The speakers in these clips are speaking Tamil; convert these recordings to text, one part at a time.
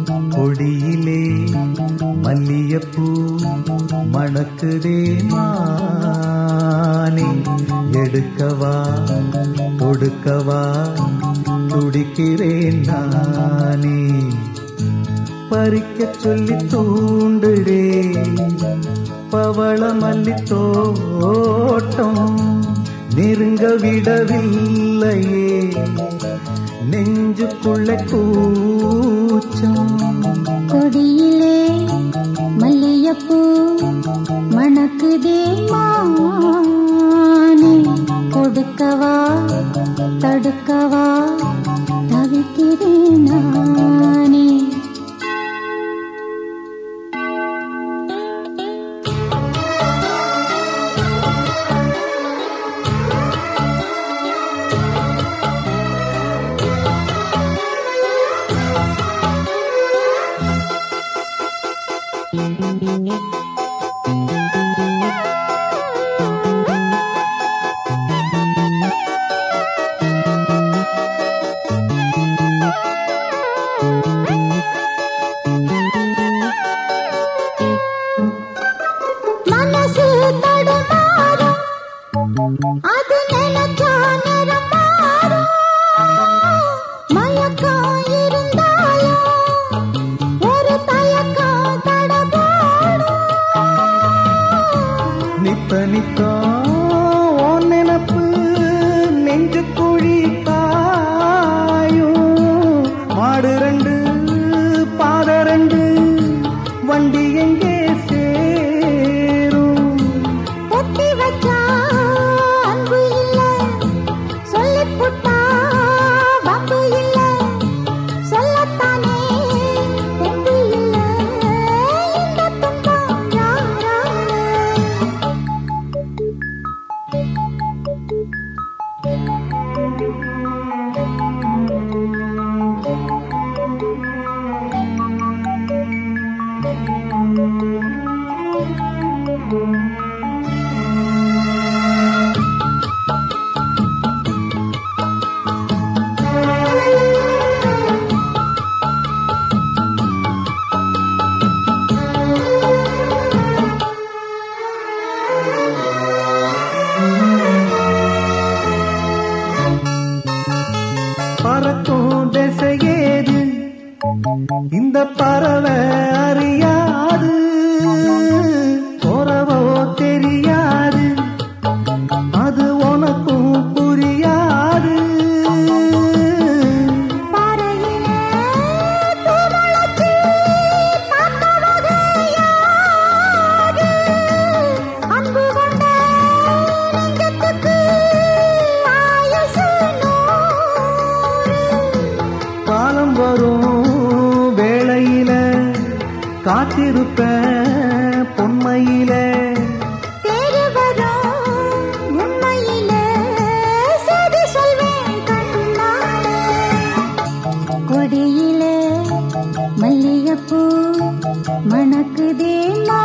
கொடியிலே மல்லியப்பூ மணக்குதே மானே எடுக்கவா கொடுக்கவா துடிக்கிறேன் நானே பறிக்க சொல்லி தூண்டுடே பவள மல்லி தோட்டம் நெருங்க விடவில்லையே நெஞ்சுக்குள்ள கூச்சம் கொடியிலே மல்லியப்பூ மணக்குதே மானே கொடுக்கவா தடுக்கவா தவிக்கிறேன் நானே மனசு தடுமாறும் அது நினைச்சா நிறம் மாறும் மயக்கம் இருந்தாலும் ஒரு தயக்கம் தடபாடும் நித்த நித்தா உன் நினப்பு நெஞ்சு குழி காயும் மாடு ரெண்டு பாத ரெண்டு வண்டி எங்கே சேரும் ஒத்தி வச்சா அன்பு இல்ல சொல்லிப் புட்டா வம்பு இல்ல சொல்லத்தானே தெம்பு இல்ல இந்த துன்பம் யாரால பறக்கும் திசையேது இந்த பறவை அறியாது உறவோ தெரியாது அது உனக்கும் புரியாது பாறையிலே பூமுளைச்சி பார்த்தவகை யாது. அன்பு கொண்ட நெஞ்சத்துக்கு ஆயுசு நூறு. காலம் வரும் வேளையில காத்திருப்பேன் பொன்மையில தேடி வரும் உண்மையிலே செய்தி சொல்வேன் கண்ணாலே. கொடியிலே மல்லிகைப்பூ மணக்குதே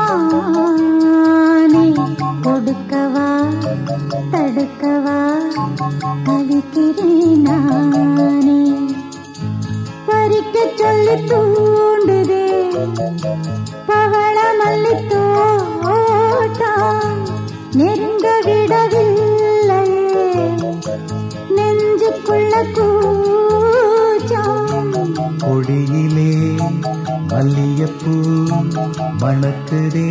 மானே கொடுக்கவா தடுக்கவா தவிக்கிறேன் நானே பறிக்க சொல்லி தூண்டுதே பவள மல்லி தோட்டம் நெருங்க விடவில்லையே நெஞ்சுக்குள்ள கூச்சம் கொடியிலே மல்லியப்பூ மணக்குதே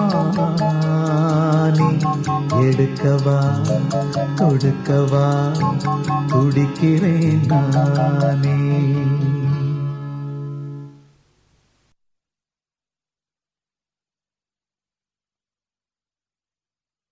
மானே எடுக்கவா கொடுக்கவா துடிக்கிறேன் நானே